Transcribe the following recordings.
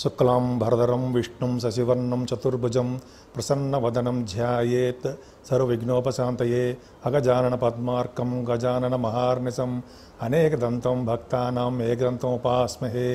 శుక్లాం భరధరం విష్ణుం శశివర్ణం చతుర్భుజం ప్రసన్నవదనం ధ్యాయేత్ సర్వవిఘ్నోపశాంతయే అగజానన పద్మార్కం గజానన మహార్నిశం అనేకదంతం భక్తానాం ఏకదంతం ఉపాస్మహే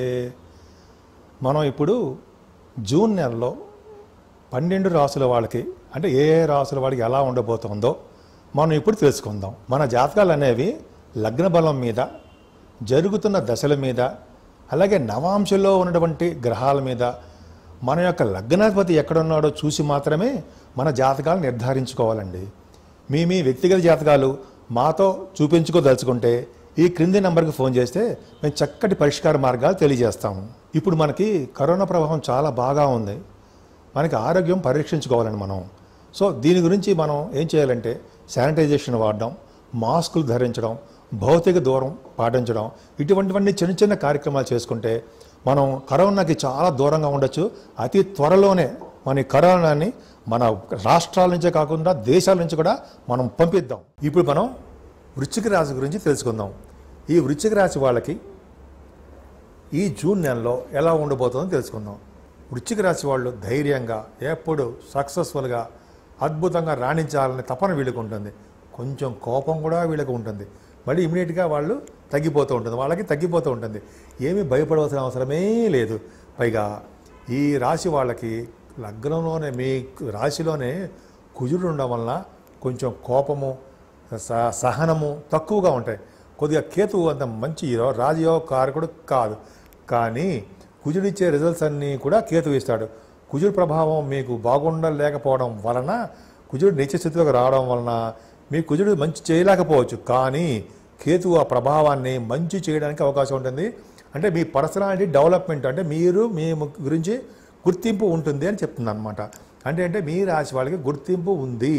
మనం ఇప్పుడు జూన్ నెలలో పన్నెండు రాసుల వాళ్ళకి అంటే ఏ ఏ రాసుల వాడికి ఎలా ఉండబోతుందో మనం ఇప్పుడు తెలుసుకుందాం మన జాతకాలు అనేవి లగ్న బలం మీద జరుగుతున్న దశల మీద అలాగే నవాంశలో ఉన్నటువంటి గ్రహాల మీద మన యొక్క లగ్నాధిపతి ఎక్కడున్నాడో చూసి మాత్రమే మన జాతకాలు నిర్ధారించుకోవాలండి మీ మీ వ్యక్తిగత జాతకాలు మాతో చూపించుకోదలుచుకుంటే ఈ క్రింది నంబర్కి ఫోన్ చేస్తే మేము చక్కటి పరిష్కార మార్గాలు తెలియజేస్తాము ఇప్పుడు మనకి కరోనా ప్రభావం చాలా బాగా ఉంది మనకి ఆరోగ్యం పరీక్షించుకోవాలండి మనం సో దీని గురించి మనం ఏం చేయాలంటే శానిటైజేషన్ వాడడం మాస్కులు ధరించడం భౌతిక దూరం పాటించడం ఇటువంటివన్నీ చిన్న చిన్న కార్యక్రమాలు చేసుకుంటే మనం కరోనాకి చాలా దూరంగా ఉండొచ్చు అతి త్వరలోనే మన ఈ కరోనాని మన రాష్ట్రాల నుంచే కాకుండా దేశాల నుంచి కూడా మనం పంపిద్దాం ఇప్పుడు మనం వృశ్చిక రాశి గురించి తెలుసుకుందాం ఈ వృశ్చిక రాశి వాళ్ళకి ఈ జూన్ నెలలో ఎలా ఉండబోతుందో తెలుసుకుందాం వృశ్చిక రాశి వాళ్ళు ధైర్యంగా ఎప్పుడు సక్సెస్ఫుల్గా అద్భుతంగా రాణించాలనే తపన వీళ్ళకి ఉంటుంది కొంచెం కోపం కూడా వీళ్ళకి ఉంటుంది మళ్ళీ ఇమీడియట్గా వాళ్ళు తగ్గిపోతూ ఉంటుంది వాళ్ళకి తగ్గిపోతూ ఉంటుంది ఏమీ భయపడవలసిన అవసరమే లేదు పైగా ఈ రాశి వాళ్ళకి లగ్నంలోనే మీ రాశిలోనే కుజుడు ఉండడం వలన కొంచెం కోపము స- సహనము తక్కువగా ఉంటాయి కొద్దిగా కేతువు అంత మంచి రో- రాజయోగ కారకుడు కాదు కానీ కుజుడిచ్చే రిజల్ట్స్ అన్నీ కూడా కేతువు ఇస్తాడు కుజుడు ప్రభావం మీకు బాగుండలేకపోవడం వలన కుజుడు నీచ స్థితిలోకి రావడం వలన మీ కుజుడు మంచి చేయలేకపోవచ్చు కానీ కేతువు ఆ ప్రభావాన్ని మంచి చేయడానికి అవకాశం ఉంటుంది అంటే మీ పర్సనాలిటీ డెవలప్మెంట్ అంటే మీరు మీ ము- గురించి గుర్తింపు ఉంటుంది అని చెప్తుంది అనమాట అంటే అంటే మీ రాశి వాళ్ళకి గుర్తింపు ఉంది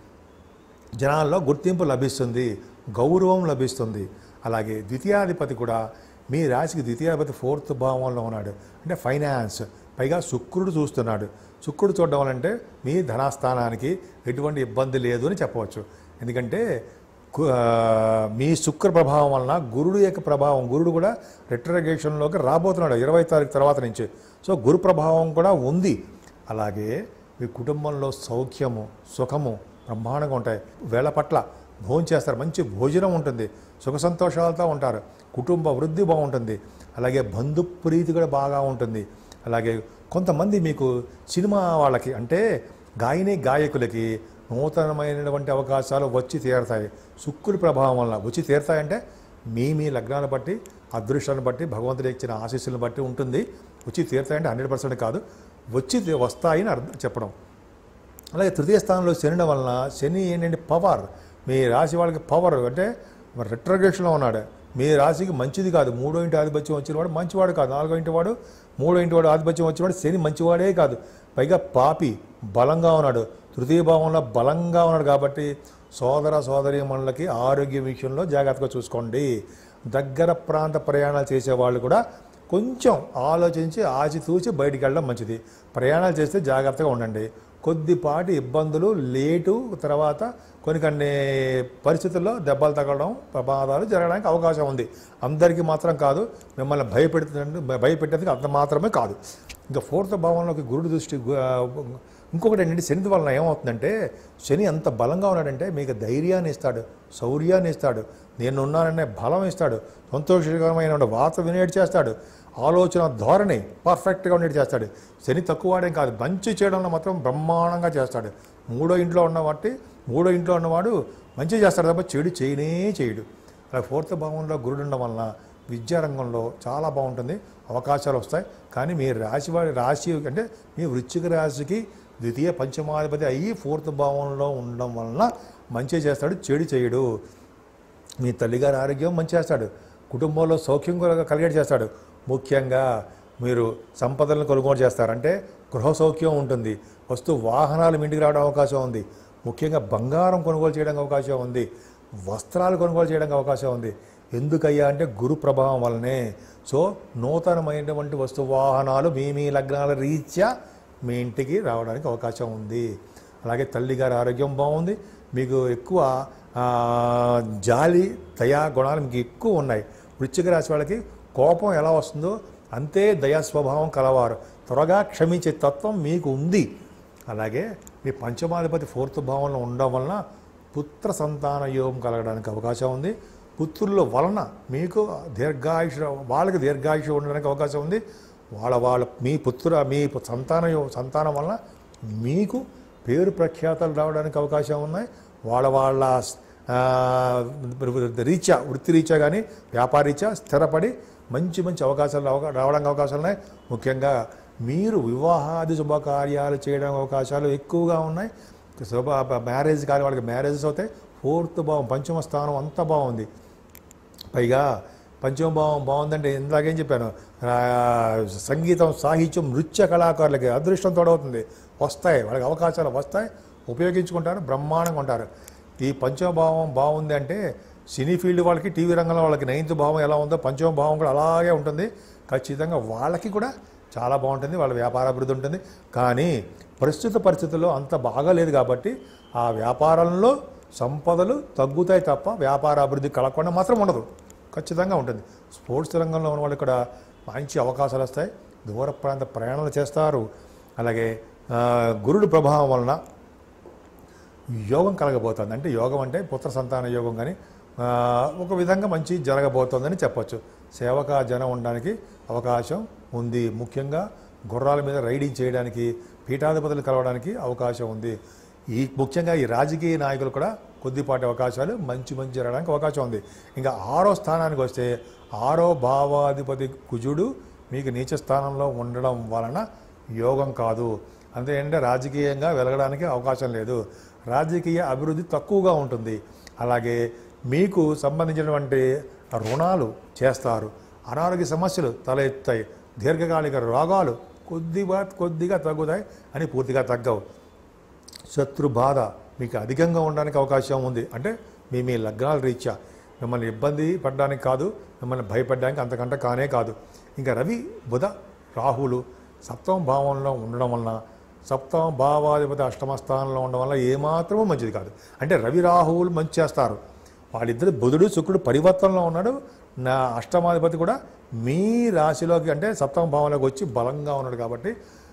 జనాల్లో గుర్తింపు లభిస్తుంది గౌరవం లభిస్తుంది అలాగే ద్వితీయాధిపతి కూడా మీ రాశికి ద్వితీయాధిపతి ఫోర్త్ భావంలో ఉన్నాడు అంటే ఫైనాన్స్ పైగా శుక్రుడు చూస్తున్నాడు శుక్రుడు చూడడం వల్ల అంటే మీ ధనస్థానానికి ఎటువంటి ఇబ్బంది లేదు అని చెప్పవచ్చు ఎందుకంటే కు- ఆ, మీ శుక్ర ప్రభావం వలన గురుడు యొక్క ప్రభావం గురుడు కూడా రిట్రగేషన్లోకి రాబోతున్నాడు ఇరవై తారీఖు తర్వాత నుంచి సో గురు ప్రభావం కూడా ఉంది అలాగే మీ కుటుంబంలో సౌఖ్యము సుఖము బ్రహ్మాండంగా ఉంటాయి వేళ పట్ల భోజనం చేస్తారు మంచి భోజనం ఉంటుంది సుఖ సంతోషాలతో ఉంటారు కుటుంబ వృద్ధి బాగుంటుంది అలాగే బంధు ప్రీతి కూడా బాగా ఉంటుంది అలాగే కొంతమంది మీకు సినిమా వాళ్ళకి అంటే గాయని గాయకులకి నూతనమైనటువంటి అవకాశాలు వచ్చి తీరతాయి శుక్రుడి ప్రభావం వల్ల వచ్చి తీరతాయంటే మీ మీ లగ్నాన్ని బట్టి అదృష్టాన్ని బట్టి భగవంతుడు ఇచ్చిన ఆశీస్సులను బట్టి ఉంటుంది వచ్చి తీరతాయంటే హండ్రెడ్ పర్సెంట్ కాదు వచ్చి తీ- వస్తాయని అర్థం చెప్పడం అలాగే తృతీయ స్థానంలో శని వలన శని ఏంటంటే పవర్ మీ రాశి వాళ్ళకి పవర్ అంటే రిట్రగేషన్లో ఉన్నాడు మీ రాశికి మంచిది కాదు మూడో ఇంటి ఆధిపత్యం వచ్చినవాడు మంచివాడు కాదు నాలుగో ఇంటి వాడు మూడో ఇంటి వాడు ఆధిపత్యం వచ్చినవాడు శని మంచివాడే కాదు పైగా పాపి బలంగా ఉన్నాడు తృతీయ భావంలో బలంగా ఉన్నాడు కాబట్టి సోదర సోదరి మనులకి ఆరోగ్య విషయంలో జాగ్రత్తగా చూసుకోండి దగ్గర ప్రాంత ప్రయాణాలు చేసే వాళ్ళు కూడా కొంచెం ఆలోచించి ఆచితూచి బయటికి వెళ్ళడం మంచిది ప్రయాణాలు చేస్తే జాగ్రత్తగా ఉండండి కొద్దిపాటి ఇబ్బందులు లేటు తర్వాత కొన్ని కొన్ని పరిస్థితుల్లో దెబ్బలు తగలడం ప్రమాదాలు జరగడానికి అవకాశం ఉంది అందరికీ మాత్రం కాదు మిమ్మల్ని భయపెడుతుంది భయపెట్టేందుకు అంత మాత్రమే కాదు ఇంకా ఫోర్త్ భావంలోకి గురుడు దృష్టి గు- ఆ, ఇంకొకటి ఏంటంటే శని వలన ఏమవుతుందంటే శని అంత బలంగా ఉన్నాడంటే మీకు ధైర్యాన్ని ఇస్తాడు శౌర్యాన్ని ఇస్తాడు నేను ఉన్నాననే బలం ఇస్తాడు సంతోషకరమైన వాత వినేటి చేస్తాడు ఆలోచన ధోరణి పర్ఫెక్ట్గా ఉండేటి చేస్తాడు శని తక్కువ వాడేం కాదు మంచి చేయడంలో మాత్రం బ్రహ్మాండంగా చేస్తాడు మూడో ఇంట్లో ఉన్నవాటి మూడో ఇంట్లో ఉన్నవాడు మంచి చేస్తాడు తప్ప చెడు చేయనే చేయడు అలా ఫోర్త్ భావంలో గురుడు ఉండడం వలన విద్యారంగంలో చాలా బాగుంటుంది అవకాశాలు వస్తాయి కానీ మీ రాశి వారి రాశి అంటే మీ వృశ్చిక రాశికి ద్వితీయ పంచమాధిపతి అయ్యి ఫోర్త్ భావంలో ఉండడం వలన మంచి చేస్తాడు చెడు చేయడు మీ తల్లిగారి ఆరోగ్యం మంచి చేస్తాడు కుటుంబంలో సౌఖ్యం కూడా కలిగేట్ చేస్తాడు ముఖ్యంగా మీరు సంపదలను కొనుగోలు చేస్తారు అంటే గృహ సౌఖ్యం ఉంటుంది వస్తు వాహనాలు మీ ఇంటికి రావడం అవకాశం ఉంది ముఖ్యంగా బంగారం కొనుగోలు చేయడానికి అవకాశం ఉంది వస్త్రాలు కొనుగోలు చేయడానికి అవకాశం ఉంది ఎందుకయ్యా అంటే గురు ప్రభావం వల్లనే సో నూతనమైనటువంటి వస్తు వాహనాలు మీ మీ లగ్నాల రీత్యా మీ ఇంటికి రావడానికి అవకాశం ఉంది అలాగే తల్లిగారి ఆరోగ్యం బాగుంది మీకు ఎక్కువ ఆ, జాలి దయా గుణాలు మీకు ఎక్కువ ఉన్నాయి వృశ్చిక రాశి వాళ్ళకి కోపం ఎలా వస్తుందో అంతే దయా స్వభావం కలవారు త్వరగా క్షమించే తత్వం మీకు ఉంది అలాగే మీ పంచమాధిపతి ఫోర్త్ భావంలో ఉండడం వలన పుత్ర సంతాన యోగం కలగడానికి అవకాశం ఉంది పుత్రుల వలన మీకు దీర్ఘాయుష వాళ్ళకి దీర్ఘాయుష ఉండడానికి అవకాశం ఉంది వాళ్ళ వాళ్ళ మీ పుత్ర మీ సంతాన యో- సంతానం వలన మీకు పేరు ప్రఖ్యాతలు రావడానికి అవకాశం ఉన్నాయి వాళ్ళ వాళ్ళ ఆ, రీత్యా వృత్తి రీత్యా కానీ వ్యాపార రీత్యా స్థిరపడి మంచి మంచి అవకాశాలు రావ- రావడానికి అవకాశాలు ఉన్నాయి ముఖ్యంగా మీరు వివాహాది శుభకార్యాలు చేయడానికి అవకాశాలు ఎక్కువగా ఉన్నాయి శుభ మ్యారేజ్ కానీ వాళ్ళకి మ్యారేజెస్ అవుతాయి ఫోర్త్ భావం పంచమ స్థానం అంతా బాగుంది పైగా పంచమ భావం బాగుందంటే ఇందాకేం చెప్పాను ఆ, సంగీతం సాహిత్యం నృత్య కళాకారులకి అదృష్టం తోడవుతుంది వస్తాయి వాళ్ళకి అవకాశాలు వస్తాయి ఉపయోగించుకుంటారు బ్రహ్మాండంగా ఉంటారు ఈ పంచమ భావం బాగుంది అంటే సినీ ఫీల్డ్ వాళ్ళకి టీవీ రంగంలో వాళ్ళకి నైన్త్ భావం ఎలా ఉందో పంచమ భావం కూడా అలాగే ఉంటుంది ఖచ్చితంగా వాళ్ళకి కూడా చాలా బాగుంటుంది వాళ్ళ వ్యాపార అభివృద్ధి ఉంటుంది కానీ ప్రస్తుత పరిస్థితుల్లో అంత బాగాలేదు కాబట్టి ఆ వ్యాపారంలో సంపదలు తగ్గుతాయి తప్ప వ్యాపార అభివృద్ధి కలగకుండా మాత్రం ఉండదు ఖచ్చితంగా ఉంటుంది స్పోర్ట్స్ రంగంలో ఉన్న వాళ్ళకి కూడా మంచి అవకాశాలు వస్తాయి దూర ప్రాంత ప్రయాణాలు చేస్తారు అలాగే ఆ, గురుడు ప్రభావం వలన యోగం కలగబోతుంది అంటే యోగం అంటే పుత్ర సంతాన యోగం కానీ ఆ, ఒక విధంగా మంచి జరగబోతోందని చెప్పొచ్చు సేవకా జనం ఉండడానికి అవకాశం ఉంది ముఖ్యంగా గుర్రాల మీద రైడింగ్ చేయడానికి పీఠాధిపతులు కలవడానికి అవకాశం ఉంది ఈ ముఖ్యంగా ఈ రాజకీయ నాయకులు కూడా కొద్దిపాటి అవకాశాలు మంచి మంచి జరగడానికి అవకాశం ఉంది ఇంకా ఆరో స్థానానికి వస్తే ఆరో భావాధిపతి కుజుడు మీకు నీచ స్థానంలో ఉండడం వలన యోగం కాదు అంతే అంటే రాజకీయంగా వెలగడానికి అవకాశం లేదు రాజకీయ అభివృద్ధి తక్కువగా ఉంటుంది అలాగే మీకు సంబంధించినటువంటి రుణాలు చేస్తారు అనారోగ్య సమస్యలు తలెత్తాయి దీర్ఘకాలిక రోగాలు కొద్దిగా కొద్దిగా తగ్గుతాయి అని పూర్తిగా తగ్గవు శత్రు బాధ మీకు అధికంగా ఉండడానికి అవకాశం ఉంది అంటే మీ మీ లగ్నాల రీత్యా మిమ్మల్ని ఇబ్బంది పడడానికి కాదు మిమ్మల్ని భయపడడానికి అంతకంటే కానే కాదు ఇంకా రవి బుధ రాహులు సప్తమ భావంలో ఉండడం వలన సప్తమ భావాధిపతి అష్టమ స్థానంలో ఉండడం వల్ల ఏమాత్రమూ మంచిది కాదు అంటే రవి రాహువులు మంచి చేస్తారు వాళ్ళిద్దరు బుధుడు శుక్రుడు పరివర్తనలో ఉన్నాడు నా అష్టమాధిపతి కూడా మీ రాశిలోకి అంటే సప్తమ భావంలోకి వచ్చి బలంగా ఉన్నాడు కాబట్టి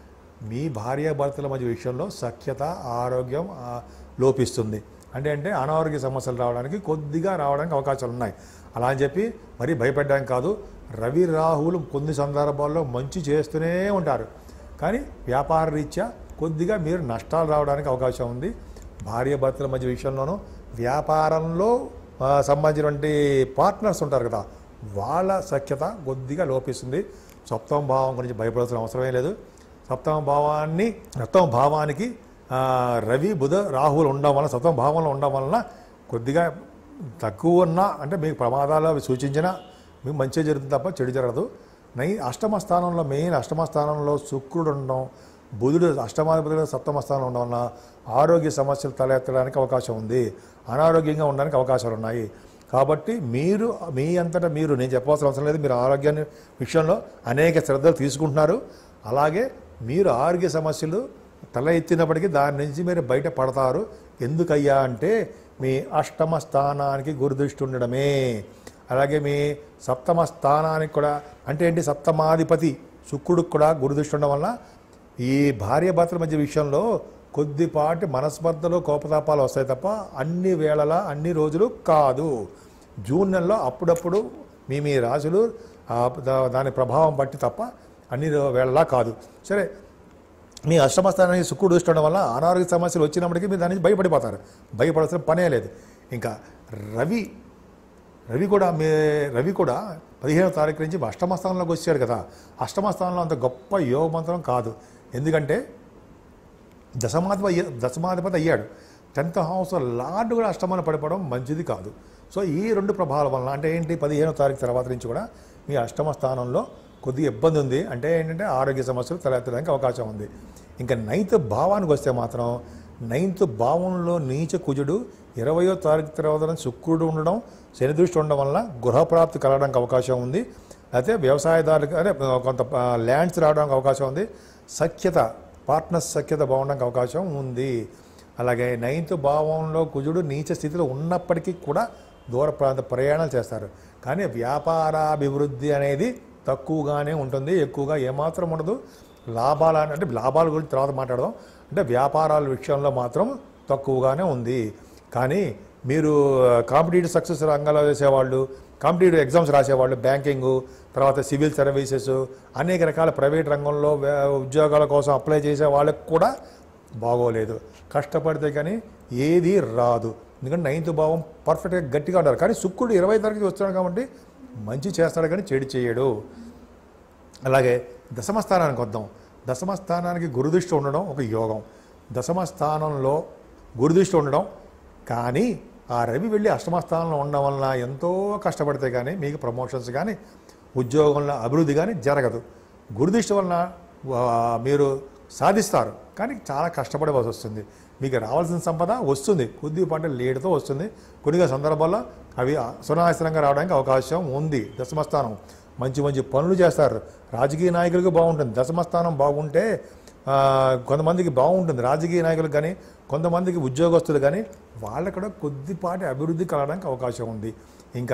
మీ భార్యాభర్తల మధ్య విషయంలో సఖ్యత ఆరోగ్యం ఆ, లోపిస్తుంది అంటే అంటే అనారోగ్య సమస్యలు రావడానికి కొద్దిగా రావడానికి అవకాశాలు ఉన్నాయి అలా అని చెప్పి మరీ భయపడడానికి కాదు రవి రాహులు కొన్ని సందర్భాల్లో మంచి చేస్తూనే ఉంటారు కానీ వ్యాపార రీత్యా కొద్దిగా మీరు నష్టాలు రావడానికి అవకాశం ఉంది భార్యాభర్తల మధ్య విషయంలోనూ వ్యాపారంలో ఆ, సంబంధించినటువంటి పార్ట్నర్స్ ఉంటారు కదా వాళ్ళ సఖ్యత కొద్దిగా లోపిస్తుంది సప్తమ భావం గురించి భయపడాల్సిన అవసరమే లేదు సప్తమ భావాన్ని సప్తమ భావానికి ఆ, రవి బుధ రాహువులు ఉండడం వలన సప్తమ భావంలో ఉండడం వలన కొద్దిగా తక్కువ ఉన్నా అంటే మీకు ప్రమాదాలు అవి సూచించినా మీకు మంచి జరుగుతుంది తప్ప చెడు జరగదు నై అష్టమ స్థానంలో మెయిన్ అష్టమ స్థానంలో శుక్రుడు ఉండడం బుధుడు అష్టమాధిపతిలో సప్తమ స్థానంలో ఉండడం వలన ఆరోగ్య సమస్యలు తలెత్తడానికి అవకాశం ఉంది అనారోగ్యంగా ఉండడానికి అవకాశాలు ఉన్నాయి కాబట్టి మీరు మీ అంతటా మీరు నేను చెప్పాల్సిన అవసరం లేదు మీరు ఆరోగ్యాన్ని విషయంలో అనేక శ్రద్ధలు తీసుకుంటున్నారు అలాగే మీరు ఆరోగ్య సమస్యలు తల ఎత్తినప్పటికీ దాని నుంచి మీరు బయట పడతారు ఎందుకయ్యా అంటే మీ అష్టమ స్థానానికి గురుదృష్టి ఉండడమే అలాగే మీ సప్తమ స్థానానికి కూడా అంటే ఏంటి సప్తమాధిపతి శుక్రుడికి కూడా గురుదృష్టి ఉండడం వల్ల ఈ భార్యాభర్తల మధ్య విషయంలో కొద్దిపాటి మనస్పర్ధలు కోపతాపాలు వస్తాయి తప్ప అన్ని వేళలా అన్ని రోజులు కాదు జూన్ నెలలో అప్పుడప్పుడు మీ మీ రాశులు ఆ దా- దాని ప్రభావం బట్టి తప్ప అన్ని రో- వేళలా కాదు సరే మీ అష్టమ స్థానానికి శుక్రుడు దృష్టి ఉండడం వల్ల అనారోగ్య సమస్యలు వచ్చినప్పటికీ మీరు దాని నుంచి భయపడిపోతారు భయపడాల్సిన పనే లేదు ఇంకా రవి రవి కూడా మే రవి కూడా పదిహేనవ తారీఖు నుంచి అష్టమ స్థానంలోకి వచ్చాడు కదా అష్టమ స్థానంలో అంత గొప్ప యోగమంత్రం కాదు ఎందుకంటే దశమాధిపతి అయ్యా దశమాధిపతి అయ్యాడు టెన్త్ హౌస్ లార్డ్ కూడా అష్టమాన పడిపోవడం మంచిది కాదు సో ఈ రెండు ప్రభావాల వలన అంటే ఏంటి పదిహేనో తారీఖు తర్వాత నుంచి కూడా మీ అష్టమ స్థానంలో కొద్దిగా ఇబ్బంది ఉంది అంటే ఏంటంటే ఆరోగ్య సమస్యలు తలెత్తడానికి అవకాశం ఉంది ఇంకా నైన్త్ భావానికి వస్తే మాత్రం నైన్త్ భావంలో నీచ కుజుడు ఇరవయో తారీఖు తర్వాత శుక్రుడు ఉండడం శని దృష్టి ఉండడం వల్ల గృహప్రాప్తి కలగడానికి అవకాశం ఉంది అయితే వ్యవసాయదారులకు అదే కొంత ల్యాండ్స్ రావడానికి అవకాశం ఉంది సఖ్యత పార్ట్నర్స్ సఖ్యత బాగుండడానికి అవకాశం ఉంది అలాగే నైన్త్ భావంలో కుజుడు నీచ స్థితిలో ఉన్నప్పటికీ కూడా దూర ప్రాంత ప్రయాణాలు చేస్తారు కానీ వ్యాపారాభివృద్ధి అనేది తక్కువగానే ఉంటుంది ఎక్కువగా ఏమాత్రం ఉండదు లాభాల అంటే లాభాల గురించి తర్వాత మాట్లాడదాం అంటే వ్యాపారాల విషయంలో మాత్రం తక్కువగానే ఉంది కానీ మీరు కాంపిటేటివ్ సక్సెస్ రంగాల్లో చేసేవాళ్ళు కాంపిటేటివ్ ఎగ్జామ్స్ రాసేవాళ్ళు బ్యాంకింగ్ తర్వాత సివిల్ సర్వీసెస్ అనేక రకాల ప్రైవేట్ రంగంలో వే- ఉద్యోగాల కోసం అప్లై చేసే వాళ్ళకి కూడా బాగోలేదు కష్టపడితే కానీ ఏది రాదు ఎందుకంటే నైన్త్ భావం పర్ఫెక్ట్గా గట్టిగా ఉంటారు కానీ శుక్రుడు ఇరవై తరగతి వస్తున్నాడు కాబట్టి మంచి చేస్తాడు కానీ చెడు చేయడు అలాగే దశమ స్థానానికి వద్దాం దశమ స్థానానికి గురుదృష్టి ఉండడం ఒక యోగం దశమ స్థానంలో గురుదృష్టి ఉండడం కానీ ఆ రవి వెళ్ళి అష్టమ స్థానంలో ఉండడం వలన ఎంతో కష్టపడితే కానీ మీకు ప్రమోషన్స్ కానీ ఉద్యోగంలో అభివృద్ధి కానీ జరగదు గురుదృష్టి వలన ఆ, మీరు సాధిస్తారు కానీ చాలా కష్టపడవలసి వస్తుంది మీకు రావాల్సిన సంపద వస్తుంది కొద్దిపాటి లేటుతో వస్తుంది కొద్దిగా సందర్భాల్లో అవి సునాశనంగా రావడానికి అవకాశం ఉంది దశమస్థానం మంచి మంచి పనులు చేస్తారు రాజకీయ నాయకులకు బాగుంటుంది దశమస్థానం బాగుంటే ఆ, కొంతమందికి బాగుంటుంది రాజకీయ నాయకులకు కానీ కొంతమందికి ఉద్యోగస్తులు కానీ వాళ్ళకు కూడా కొద్దిపాటి అభివృద్ధి కలగడానికి అవకాశం ఉంది ఇంకా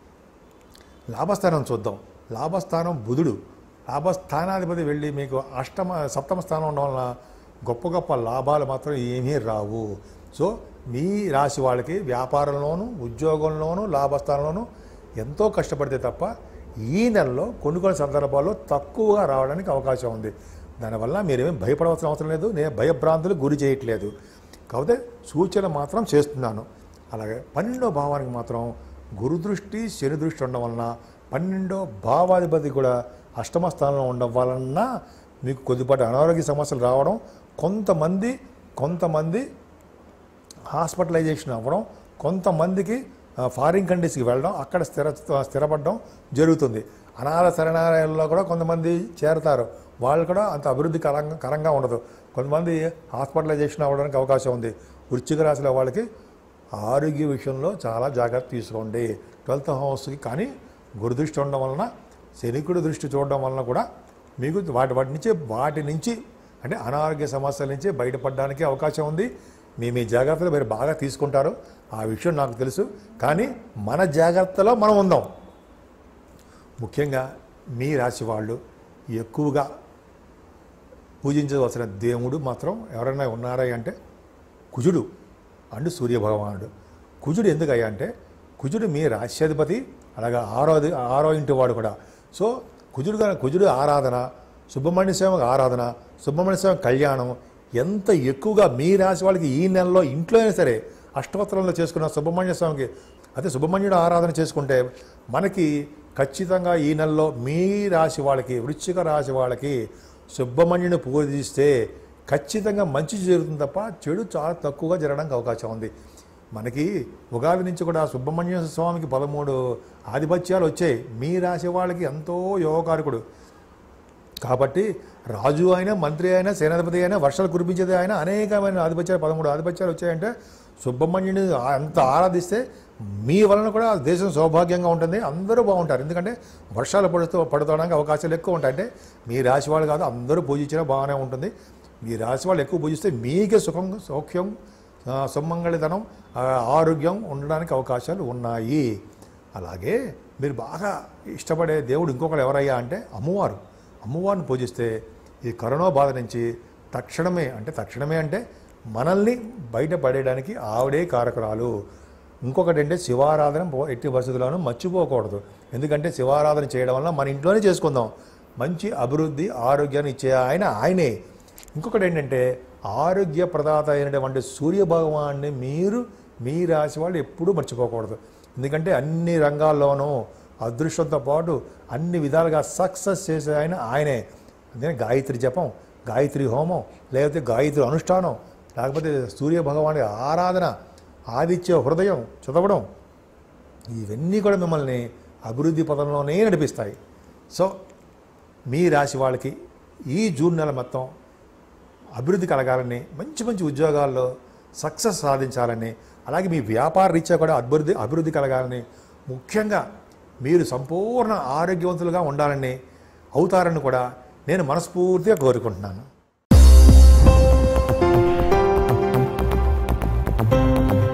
లాభస్థానం చూద్దాం లాభస్థానం బుధుడు లాభస్థానాధిపతి వెళ్ళి మీకు అష్టమ సప్తమ స్థానం ఉండడం వలన గొప్ప గొప్ప లాభాలు మాత్రం ఏమీ రావు సో మీ రాశి వాళ్ళకి వ్యాపారంలోనూ ఉద్యోగంలోనూ లాభస్థానంలోనూ ఎంతో కష్టపడితే తప్ప ఈ నెలలో కొన్ని కొన్ని సందర్భాల్లో తక్కువగా రావడానికి అవకాశం ఉంది దానివల్ల మీరేమీ భయపడవలసిన అవసరం లేదు నేను భయభ్రాంతులకు గురి చేయట్లేదు కాకపోతే సూచన మాత్రం చేస్తున్నాను అలాగే పన్నెండో భావానికి మాత్రం గురుదృష్టి శని దృష్టి ఉండడం వలన పన్నెండో భావాధిపతి కూడా అష్టమ స్థానంలో ఉండడం వలన మీకు కొద్దిపాటి అనారోగ్య సమస్యలు రావడం కొంతమంది కొంతమంది హాస్పిటలైజేషన్ అవ్వడం కొంతమందికి ఆ, ఫారిన్ కంట్రీస్కి వెళ్ళడం అక్కడ స్థిర స్థిరపడడం జరుగుతుంది అనాథ శరణాలయాల్లో కూడా కొంతమంది చేరతారు వాళ్ళు కూడా అంత అభివృద్ధి కరంగా కరంగా ఉండదు కొంతమంది హాస్పిటలైజేషన్ అవ్వడానికి అవకాశం ఉంది వృశ్చిక రాశిలో వాళ్ళకి ఆరోగ్య విషయంలో చాలా జాగ్రత్త తీసుకోండి ట్వెల్త్ హౌస్కి కానీ గురుదృష్టి ఉండడం వలన శనికుడి దృష్టి చూడడం వలన కూడా మీకు వాటి వాటి నుంచి వాటి నుంచి అంటే అనారోగ్య సమస్యల నుంచి బయటపడడానికి అవకాశం ఉంది మీ మీ జాగ్రత్తలు మీరు బాగా తీసుకుంటారు ఆ విషయం నాకు తెలుసు కానీ మన జాగ్రత్తలో మనం ఉందాం ముఖ్యంగా మీ రాశి వాళ్ళు ఎక్కువగా పూజించవలసిన దేవుడు మాత్రం ఎవరైనా ఉన్నారా అంటే కుజుడు అండ్ సూర్యభగవానుడు కుజుడు ఎందుకయ్యా అంటే కుజుడు మీ రాశ్యాధిపతి అలాగా ఆరో ఆరో ఇంటి వాడు కూడా సో కుజుడు గా- కుజుడు ఆరాధన సుబ్రహ్మణ్య స్వామి ఆరాధన సుబ్రహ్మణ్య స్వామి కళ్యాణం ఎంత ఎక్కువగా మీ రాశి వాళ్ళకి ఈ నెలలో ఇంట్లో అయినా సరే అష్టోత్తరంలో చేసుకున్న సుబ్రహ్మణ్య స్వామికి అదే సుబ్రహ్మణ్యుడు ఆరాధన చేసుకుంటే మనకి ఖచ్చితంగా ఈ నెలలో మీ రాశి వాళ్ళకి వృశ్చిక రాశి వాళ్ళకి సుబ్రహ్మణ్యుని పూజిస్తే ఖచ్చితంగా మంచి జరుగుతుంది తప్ప చెడు చాలా తక్కువగా జరగడానికి అవకాశం ఉంది మనకి ఉగాది నుంచి కూడా సుబ్రహ్మణ్య స్వామికి పదమూడు ఆధిపత్యాలు వచ్చాయి మీ రాశి వాళ్ళకి ఎంతో యోగకారకుడు కాబట్టి రాజు అయినా మంత్రి అయినా సేనాధిపతి అయినా వర్షాలు కురిపించేది అయినా అనేకమైన ఆధిపత్యాలు పదమూడు ఆధిపత్యాలు వచ్చాయంటే సుబ్రహ్మణ్యుని అంత ఆరాధిస్తే మీ వలన కూడా దేశం సౌభాగ్యంగా ఉంటుంది అందరూ బాగుంటారు ఎందుకంటే వర్షాలు పడుతూ పడుకోవడానికి అవకాశాలు ఎక్కువ ఉంటాయి అంటే మీ రాశి వాళ్ళు కాదు అందరూ పూజించినా బాగానే ఉంటుంది మీ రాశి వాళ్ళు ఎక్కువ పూజిస్తే మీకే సుఖం సౌఖ్యం ఆ, సుమంగళితనం ఆ, ఆరోగ్యం ఉండడానికి అవకాశాలు ఉన్నాయి అలాగే మీరు బాగా ఇష్టపడే దేవుడు ఇంకొకరు ఎవరయ్యా అంటే అమ్మవారు అమ్మవారిని పూజిస్తే ఈ కరోనా బాధ నుంచి తక్షణమే అంటే తక్షణమే అంటే మనల్ని బయటపడేయడానికి ఆవిడే కారకురాలు ఇంకొకటి అంటే శివారాధన పో- ఎట్టి పరిస్థితుల్లోనూ మర్చిపోకూడదు ఎందుకంటే శివారాధన చేయడం వల్ల మన ఇంట్లోనే చేసుకుందాం మంచి అభివృద్ధి ఆరోగ్యాన్ని ఇచ్చే ఆయన ఆయనే ఇంకొకటి ఏంటంటే ఆరోగ్య ప్రదాత అయినటువంటి సూర్య భగవాన్ని మీరు మీ రాశి వాళ్ళు ఎప్పుడూ మర్చిపోకూడదు ఎందుకంటే అన్ని రంగాల్లోనూ అదృష్టంతో పాటు అన్ని విధాలుగా సక్సెస్ చేసే ఆయన ఆయనే అందుకని గాయత్రి జపం గాయత్రి హోమం లేకపోతే గాయత్రి అనుష్ఠానం లేకపోతే సూర్య భగవాని ఆరాధన ఆదిత్య హృదయం చదవడం ఇవన్నీ కూడా మిమ్మల్ని అభివృద్ధి పదంలోనే నడిపిస్తాయి సో మీ రాశి వాళ్ళకి ఈ జూన్ నెల మొత్తం అభివృద్ధి కలగాలని మంచి మంచి ఉద్యోగాల్లో సక్సెస్ సాధించాలని అలాగే మీ వ్యాపార రీత్యా కూడా అభివృద్ధి అభివృద్ధి కలగాలని ముఖ్యంగా మీరు సంపూర్ణ ఆరోగ్యవంతులుగా ఉండాలని అవుతారని కూడా నేను మనస్ఫూర్తిగా కోరుకుంటున్నాను